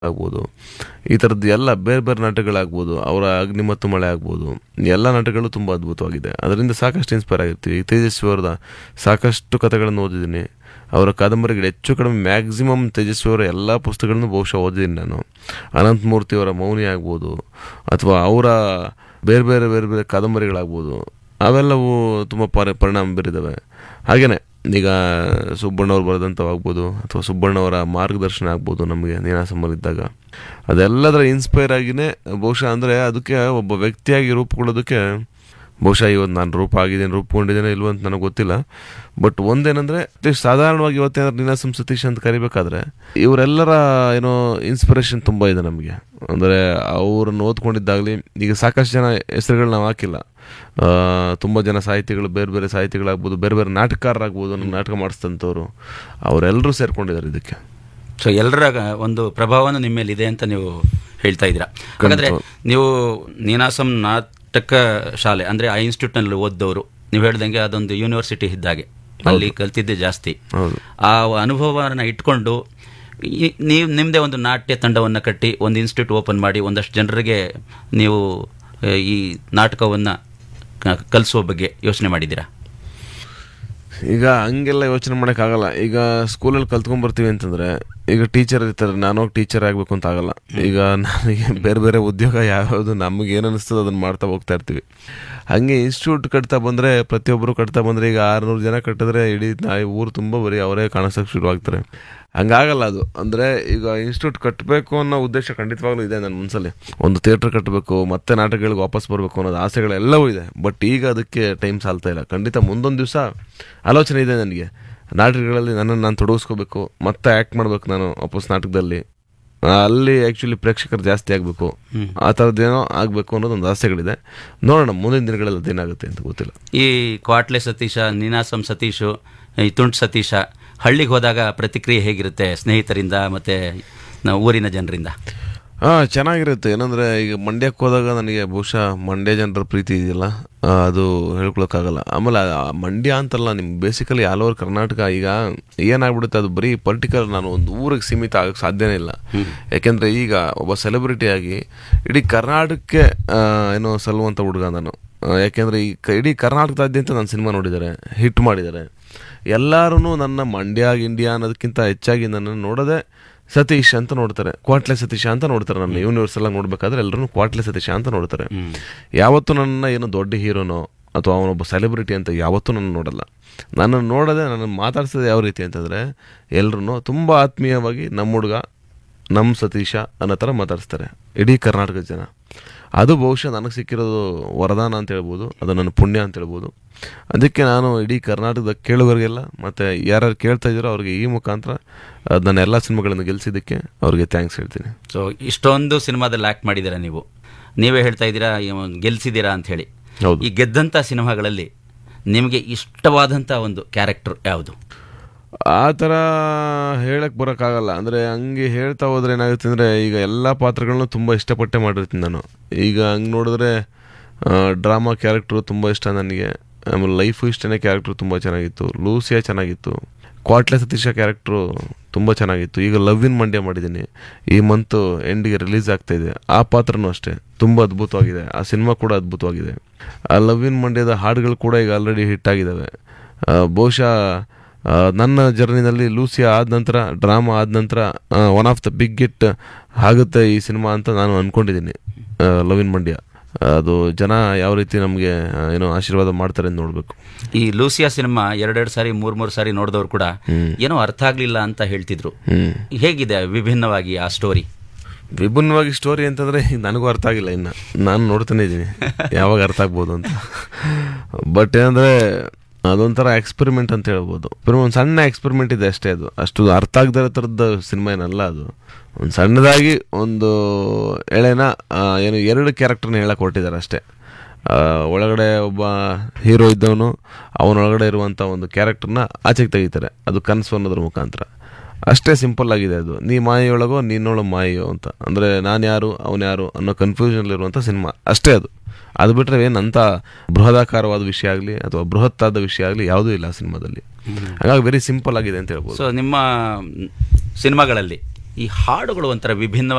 ಆಗ್ಬೋದು ಈ ಥರದ್ದು ಎಲ್ಲ ಬೇರೆ ಬೇರೆ ನಾಟಕಗಳಾಗ್ಬೋದು ಅವರ ಅಗ್ನಿ ಮತ್ತು ಮಳೆ ಆಗ್ಬೋದು ಎಲ್ಲ ನಾಟಕಗಳು ತುಂಬ ಅದ್ಭುತವಾಗಿದೆ ಅದರಿಂದ ಸಾಕಷ್ಟು ಇನ್ಸ್ಪೈರ್ ಆಗಿರ್ತೀವಿ ಈ ತೇಜಸ್ವಿ ಅವರದ ಸಾಕಷ್ಟು ಕಥೆಗಳನ್ನು ಓದಿದ್ದೀನಿ ಅವರ ಕಾದಂಬರಿಗಳು ಹೆಚ್ಚು ಕಡಿಮೆ ಮ್ಯಾಕ್ಸಿಮಮ್ ತೇಜಸ್ವಿ ಅವರ ಎಲ್ಲ ಪುಸ್ತಕಗಳನ್ನು ಬಹುಶಃ ಓದಿದ್ದೀನಿ ನಾನು ಅನಂತಮೂರ್ತಿ ಅವರ ಮೌನಿ ಆಗ್ಬೋದು ಅಥವಾ ಅವರ ಬೇರೆ ಬೇರೆ ಬೇರೆ ಬೇರೆ ಕಾದಂಬರಿಗಳಾಗ್ಬೋದು ಅವೆಲ್ಲವೂ ತುಂಬ ಪರಿ ಪರಿಣಾಮ ಬೀರಿದ್ದಾವೆ ಹಾಗೆಯೇ ಈಗ ಸುಬ್ಬಣ್ಣವ್ರು ಬರೆದಂಥವಾಗ್ಬೋದು ಅಥವಾ ಸುಬ್ಬಣ್ಣವರ ಮಾರ್ಗದರ್ಶನ ಆಗ್ಬೋದು ನಮಗೆ ನೀನಾಸಂಬಲ್ಲಿದ್ದಾಗ ಅದೆಲ್ಲದರ ಇನ್ಸ್ಪೈರ್ ಆಗಿನೇ ಬಹುಶಃ ಅಂದರೆ ಅದಕ್ಕೆ ಒಬ್ಬ ವ್ಯಕ್ತಿಯಾಗಿ ರೂಪುಗೊಳ್ಳೋದಕ್ಕೆ ಬಹುಶಃ ಇವತ್ತು ನಾನು ರೂಪ ಆಗಿದ್ದೇನೆ ರೂಪುಗೊಂಡಿದ್ದೇನೆ ಇಲ್ವ ಅಂತ ನನಗೆ ಗೊತ್ತಿಲ್ಲ ಬಟ್ ಒಂದೇನಂದ್ರೆ ಅಟ್ಲೀಸ್ಟ್ ಸಾಧಾರಣವಾಗಿ ಇವತ್ತೇನಾದ್ರು ನೀನಾಸಂ ಸತೀಶ್ ಅಂತ ಕರಿಬೇಕಾದ್ರೆ ಇವರೆಲ್ಲರ ಏನೋ ಇನ್ಸ್ಪಿರೇಷನ್ ತುಂಬ ಇದೆ ನಮಗೆ ಅಂದರೆ ಅವ್ರನ್ನ ಓದ್ಕೊಂಡಿದ್ದಾಗಲಿ ಈಗ ಸಾಕಷ್ಟು ಜನ ಹೆಸರುಗಳು ನಾವು ಹಾಕಿಲ್ಲ ಆ, ತುಂಬ ಜನ ಸಾಹಿತಿಗಳು ಬೇರೆ ಬೇರೆ ಸಾಹಿತಿಗಳಾಗ್ಬೋದು ಬೇರೆ ಬೇರೆ ನಾಟಕಕಾರರಾಗ್ಬೋದು ನಮ್ಗೆ ನಾಟಕ ಮಾಡಿಸ್ತಂಥವ್ರು ಅವರೆಲ್ಲರೂ ಸೇರ್ಕೊಂಡಿದ್ದಾರೆ ಇದಕ್ಕೆ ಸೊ ಎಲ್ಲರ ಒಂದು ಪ್ರಭಾವನು ನಿಮ್ಮ ಮೇಲೆ ಇದೆ ಅಂತ ನೀವು ಹೇಳ್ತಾ ಇದ್ದೀರಾ ಹಾಗಾದ್ರೆ ನೀವು ನೀನಾಸಂ ನಾಟಕ ಶಾಲೆ ಅಂದ್ರೆ ಆ ಇನ್ಸ್ಟಿಟ್ಯೂಟ್ ನಲ್ಲಿ ಓದ್ದವರು ನೀವು ಹೇಳ್ದಂಗೆ ಅದೊಂದು ಯೂನಿವರ್ಸಿಟಿ ಇದ್ದಾಗೆ ಅಲ್ಲಿ ಕಲ್ತಿದ್ದೆ ಜಾಸ್ತಿ ಹೌದು ಆ ಅನುಭವವನ್ನು ಇಟ್ಕೊಂಡು ಈ- ನೀವು ನಿಮ್ಮದೇ ಒಂದು ನಾಟ್ಯ ತಂಡವನ್ನು ಕಟ್ಟಿ ಒಂದು ಇನ್ಸ್ಟಿಟ್ಯೂಟ್ ಓಪನ್ ಮಾಡಿ ಒಂದಷ್ಟು ಜನರಿಗೆ ನೀವು ಆ, ಈ ನಾಟಕವನ್ನು ಕಲಿಸುವ ಬಗ್ಗೆ ಯೋಚನೆ ಮಾಡಿದ್ದೀರಾ ಈಗ ಹಂಗೆಲ್ಲ ಯೋಚನೆ ಮಾಡೋಕ್ಕಾಗಲ್ಲ ಈಗ ಸ್ಕೂಲಲ್ಲಿ ಕಲ್ತ್ಕೊಂಡ್ ಬರ್ತೀವಿ ಅಂತಂದ್ರೆ ಈಗ ಟೀಚರ್ ಇರ್ತಾರೆ ನಾನು ಹೋಗಿ ಟೀಚರ್ ಆಗಬೇಕು ಅಂತ ಆಗಲ್ಲ ಈಗ ನನಗೆ ಬೇರೆ ಬೇರೆ ಉದ್ಯೋಗ ಯಾವ್ಯಾವುದು ನಮಗೆ ಏನು ಅನಿಸ್ತದೆ ಅದನ್ನ ಮಾಡ್ತಾ ಹೋಗ್ತಾ ಇರ್ತೀವಿ ಹಂಗೆ ಇನ್ಸ್ಟಿಟ್ಯೂಟ್ ಕಟ್ತಾ ಬಂದರೆ ಪ್ರತಿಯೊಬ್ಬರು ಕಟ್ತಾ ಬಂದರೆ ಈಗ ಆರುನೂರು ಜನ ಕಟ್ಟಿದ್ರೆ ಇಡೀ ನಾ ಊರು ತುಂಬ ಬರೀ ಅವರೇ ಕಾಣಿಸೋಕೆ ಶುರು ಆಗ್ತಾರೆ ಹಂಗಾಗಲ್ಲ ಅದು ಅಂದರೆ ಈಗ ಇನ್ಸ್ಟಿಟ್ಯೂಟ್ ಕಟ್ಟಬೇಕು ಅನ್ನೋ ಉದ್ದೇಶ ಖಂಡಿತವಾಗ್ಲೂ ಇದೆ ನನ್ನ ಮನಸ್ಸಲ್ಲಿ ಒಂದು ಥಿಯೇಟ್ರ್ ಕಟ್ಟಬೇಕು ಮತ್ತೆ ನಾಟಕಗಳಿಗೆ ವಾಪಸ್ ಬರಬೇಕು ಅನ್ನೋದು ಆಸೆಗಳೆಲ್ಲವೂ ಇದೆ ಬಟ್ ಈಗ ಅದಕ್ಕೆ ಟೈಮ್ ಸಾಲ್ತಾ ಇಲ್ಲ ಖಂಡಿತ ಮುಂದೊಂದು ದಿವಸ ಆಲೋಚನೆ ಇದೆ ನನಗೆ ನಾಟಕಗಳಲ್ಲಿ ನನ್ನನ್ನು ನಾನು ತೊಡಗಿಸ್ಕೋಬೇಕು ಮತ್ತೆ ಆ್ಯಕ್ಟ್ ಮಾಡಬೇಕು ನಾನು ವಾಪಸ್ ನಾಟಕದಲ್ಲಿ ಆ, ಅಲ್ಲಿ ಆ್ಯಕ್ಚುಲಿ ಪ್ರೇಕ್ಷಕರು ಜಾಸ್ತಿ ಆಗಬೇಕು ಆ ಥರದ್ದೇನೋ ಆಗಬೇಕು ಅನ್ನೋದು ಒಂದು ಆಸೆಗಳಿದೆ ನೋಡೋಣ ಮುಂದಿನ ದಿನಗಳಲ್ಲಿ ಅದೇನಾಗುತ್ತೆ ಅಂತ ಗೊತ್ತಿಲ್ಲ ಈ ಕ್ವಾಟ್ಲೆ ಸತೀಶ ನೀನಾಸಂ ಸತೀಶು ಈ ತುಂಟ್ ಸತೀಶ ಹಳ್ಳಿಗೆ ಹೋದಾಗ ಪ್ರತಿಕ್ರಿಯೆ ಹೇಗಿರುತ್ತೆ ಸ್ನೇಹಿತರಿಂದ ಮತ್ತೆ ನಾವು ಊರಿನ ಜನರಿಂದ ಹಾಂ ಚೆನ್ನಾಗಿರುತ್ತೆ ಏನಂದರೆ ಈಗ ಮಂಡ್ಯಕ್ಕೆ ಹೋದಾಗ ನನಗೆ ಬಹುಶಃ ಮಂಡ್ಯ ಜನರ ಪ್ರೀತಿ ಇದೆಯಲ್ಲ ಆ, ಅದು ಹೇಳ್ಕೊಳಕ್ಕಾಗಲ್ಲ ಆಮೇಲೆ ಆ ಮಂಡ್ಯ ಅಂತಲ್ಲ ನಿಮ್ಗೆ ಬೇಸಿಕಲಿ ಆಲ್ ಓವರ್ ಕರ್ನಾಟಕ ಈಗ ಏನಾಗ್ಬಿಡುತ್ತೆ ಅದು ಬರೀ ಪರ್ಟಿಕ್ಯುಲರ್ ನಾನು ಒಂದು ಊರಿಗೆ ಸೀಮಿತ ಆಗಕ್ಕೆ ಸಾಧ್ಯನೇ ಇಲ್ಲ ಯಾಕೆಂದರೆ ಈಗ ಒಬ್ಬ ಸೆಲೆಬ್ರಿಟಿ ಆಗಿ ಇಡೀ ಕರ್ನಾಟಕಕ್ಕೆ ಆ, ಏನೋ ಸಲ್ಲುವಂಥ ಹುಡುಗ ನಾನು ಆ, ಯಾಕೆಂದರೆ ಈ ಕ- ಇಡೀ ಕರ್ನಾಟಕದಾದ್ಯಂತ ನಾನು ಸಿನಿಮಾ ನೋಡಿದ್ದಾರೆ ಹಿಟ್ ಮಾಡಿದ್ದಾರೆ ಎಲ್ಲರೂ ನನ್ನ ಮಂಡ್ಯ ಇಂಡಿಯಾ ಅನ್ನೋದಕ್ಕಿಂತ ಹೆಚ್ಚಾಗಿ ನನ್ನನ್ನು ನೋಡೋದೇ ಸತೀಶ್ ಅಂತ ನೋಡ್ತಾರೆ ಕ್ವಾಟ್ಲೆ ಸತೀಶ ಅಂತ ನೋಡ್ತಾರೆ ನನ್ನ ಯೂನಿವರ್ಸಲ್ ಆಗಿ ನೋಡ್ಬೇಕಾದ್ರೆ ಎಲ್ಲರೂ ಕ್ವಾಟ್ಲೆ ಸತೀಶ ಅಂತ ನೋಡ್ತಾರೆ ಯಾವತ್ತೂ ನನ್ನ ಏನು ದೊಡ್ಡ ಹೀರೋನೋ ಅಥವಾ ಅವನೊಬ್ಬ ಸೆಲೆಬ್ರಿಟಿ ಅಂತ ಯಾವತ್ತೂ ನನ್ನ ನೋಡಲ್ಲ ನನ್ನನ್ನು ನೋಡೋದೇ ನನ್ನ ಮಾತಾಡ್ಸೋದು ಯಾವ ರೀತಿ ಅಂತಂದರೆ ಎಲ್ಲರೂ ತುಂಬ ಆತ್ಮೀಯವಾಗಿ ನಮ್ಮ ಹುಡುಗ ನಮ್ಮ ಸತೀಶ ಅನ್ನೋ ಥರ ಮಾತಾಡಿಸ್ತಾರೆ ಇಡೀ ಕರ್ನಾಟಕದ ಜನ ಅದು ಬಹುಶಃ ನನಗೆ ಸಿಕ್ಕಿರೋದು ವರದಾನ ಅಂತ ಹೇಳ್ಬೋದು ಅದು ನನ್ನ ಪುಣ್ಯ ಅಂತ ಹೇಳ್ಬೋದು ಅದಕ್ಕೆ ನಾನು ಇಡೀ ಕರ್ನಾಟಕದ ಕೇಳುವರಿಗೆಲ್ಲ ಮತ್ತು ಯಾರ್ಯಾರು ಕೇಳ್ತಾ ಇದ್ದೀರೋ ಅವ್ರಿಗೆ ಈ ಮುಖಾಂತರ ಅದ್ ನನ್ನ ಎಲ್ಲ ಸಿನಿಮಾಗಳನ್ನು ಗೆಲ್ಲಿಸಿದ್ದಕ್ಕೆ ಅವ್ರಿಗೆ ಥ್ಯಾಂಕ್ಸ್ ಹೇಳ್ತೀನಿ ಸೊ ಇಷ್ಟೊಂದು ಸಿನಿಮಾದಲ್ಲಿ ಆಕ್ಟ್ ಮಾಡಿದ್ದೀರಾ ನೀವು ನೀವೇ ಹೇಳ್ತಾ ಇದ್ದೀರಾ ಇವ್ನ್ ಗೆಲ್ಸಿದ್ದೀರಾ ಅಂತ ಹೇಳಿ ಹೌದು ಈ ಗೆದ್ದಂಥ ಸಿನಿಮಾಗಳಲ್ಲಿ ನಿಮಗೆ ಇಷ್ಟವಾದಂಥ ಒಂದು ಕ್ಯಾರೆಕ್ಟರ್ ಯಾವುದು ಆ ಥರ ಹೇಳಕ್ ಬರೋಕ್ಕಾಗಲ್ಲ ಅಂದರೆ ಹಂಗೆ ಹೇಳ್ತಾ ಹೋದ್ರೆ ಏನಾಗುತ್ತೆ ಅಂದರೆ ಈಗ ಎಲ್ಲ ಪಾತ್ರಗಳನ್ನೂ ತುಂಬ ಇಷ್ಟಪಟ್ಟೆ ಮಾಡಿರ್ತೀನಿ ನಾನು ಈಗ ಹಂಗೆ ನೋಡಿದ್ರೆ ಡ್ರಾಮಾ ಕ್ಯಾರೆಕ್ಟ್ರು ತುಂಬ ಇಷ್ಟ ನನಗೆ ಆಮೇಲೆ ಲೈಫು ಇಷ್ಟನೇ ಕ್ಯಾರೆಕ್ಟ್ರು ತುಂಬ ಚೆನ್ನಾಗಿತ್ತು ಲೂಸಿಯಾ ಚೆನ್ನಾಗಿತ್ತು ಕ್ವಾಟ್ಲೆ ಸತೀಶ ಕ್ಯಾರೆಕ್ಟ್ರು ತುಂಬ ಚೆನ್ನಾಗಿತ್ತು ಈಗ ಲವ್ ಇನ್ ಮಂಡ್ಯ ಮಾಡಿದ್ದೀನಿ ಈ ಮಂತು ಎಂಡಿಗೆ ರಿಲೀಸ್ ಆಗ್ತಾ ಇದೆ ಆ ಪಾತ್ರನೂ ಅಷ್ಟೇ ತುಂಬ ಅದ್ಭುತವಾಗಿದೆ ಆ ಸಿನಿಮಾ ಕೂಡ ಅದ್ಭುತವಾಗಿದೆ ಆ ಲವ್ ಇನ್ ಮಂಡ್ಯದ ಹಾಡುಗಳು ಕೂಡ ಈಗ ಆಲ್ರೆಡಿ ಹಿಟ್ ಆಗಿದ್ದಾವೆ ಆ, ಬಹುಶಃ ಆ, ನನ್ನ ಜರ್ನಿನಲ್ಲಿ ಲೂಸಿಯಾ ಆದ ನಂತರ ಡ್ರಾಮಾ ಆದ ನಂತರ one of the big hit ಆಗುತ್ತೆ ಈ ಸಿನಿಮಾ ಅಂತ ನಾನು ಅಂದ್ಕೊಂಡಿದ್ದೀನಿ ಲವ್ ಇನ್ ಮಂಡ್ಯ ಅದು ಜನ ಯಾವ ರೀತಿ ನಮಗೆ ಏನೋ ಆಶೀರ್ವಾದ ಮಾಡ್ತಾರೆ ಅಂತ ನೋಡಬೇಕು ಈ ಲೂಸಿಯಾ ಸಿನಿಮಾ ಎರಡೆರಡು ಸಾರಿ ಮೂರ್ ಮೂರು ಸಾರಿ ನೋಡಿದವ್ರು ಕೂಡ ಏನೋ ಅರ್ಥ ಆಗ್ಲಿಲ್ಲ ಅಂತ ಹೇಳ್ತಿದ್ರು ಹ್ಞೂ ಹೇಗಿದೆ ವಿಭಿನ್ನವಾಗಿ ಆ ಸ್ಟೋರಿ ವಿಭಿನ್ನವಾಗಿ ಸ್ಟೋರಿ ಅಂತಂದರೆ ನನಗೂ ಅರ್ಥ ಆಗಿಲ್ಲ ಇನ್ನು ನಾನು ನೋಡ್ತಾನೆ ಇದ್ದೀನಿ ಯಾವಾಗ ಅರ್ಥ ಆಗ್ಬೋದು ಅಂತ ಬಟ್ ಏನಂದರೆ ಅದೊಂಥರ ಎಕ್ಸ್ಪೆರಿಮೆಂಟ್ ಅಂತ ಹೇಳ್ಬೋದು ಬರೀ ಒಂದು ಸಣ್ಣ ಎಕ್ಸ್ಪೆರಿಮೆಂಟ್ ಇದೆ ಅಷ್ಟೇ ಅದು ಅಷ್ಟು ಅರ್ಥ ಆಗದೇ ಥರದ ಸಿನಿಮಾ ಏನಲ್ಲ ಅದು ಒಂದು ಸಣ್ಣದಾಗಿ ಒಂದು ಎಳೆನ ಆ, ಏನು ಎರಡು ಕ್ಯಾರೆಕ್ಟರ್ನ ಹೇಳಕ್ಕೆ ಹೊರಟಿದ್ದಾರೆ ಅಷ್ಟೇ ಆ, ಒಳಗಡೆ ಒಬ್ಬ ಹೀರೋ ಇದ್ದವನು ಅವನೊಳಗಡೆ ಇರುವಂಥ ಒಂದು ಕ್ಯಾರೆಕ್ಟರ್ನ ಆಚೆಗೆ ತೆಗಿತಾರೆ ಅದು ಕನಸು ಅನ್ನೋದ್ರ ಮುಖಾಂತರ ಅಷ್ಟೇ ಸಿಂಪಲ್ ಆಗಿದೆ ಅದು ನೀ ಮಾಯೆಯೊಳಗೋ ನೀನೊಳ ಮಾಯೋ ಅಂತ ಅಂದರೆ ನಾನು ಯಾರು ಅವನು ಯಾರು ಅನ್ನೋ ಕನ್ಫ್ಯೂಷನ್ಲಿರುವಂಥ ಸಿನಿಮಾ ಅಷ್ಟೇ ಅದು ಅದು ಬಿಟ್ಟರೆ ಏನಂತ ಬೃಹದಾಕಾರವಾದ ವಿಷಯ ಆಗಲಿ ಅಥವಾ ಬೃಹತ್ತಾದ ವಿಷಯ ಆಗಲಿ ಯಾವುದೂ ಇಲ್ಲ ಆ ಸಿನಿಮಾದಲ್ಲಿ ಹಾಗಾಗಿ ವೆರಿ ಸಿಂಪಲ್ ಆಗಿದೆ ಅಂತ ಹೇಳ್ಬೋದು ಸೊ ನಿಮ್ಮ ಮ್, ಸಿನಿಮಾಗಳಲ್ಲಿ ಈ ಹಾಡುಗಳು ಒಂಥರ ವಿಭಿನ್ನ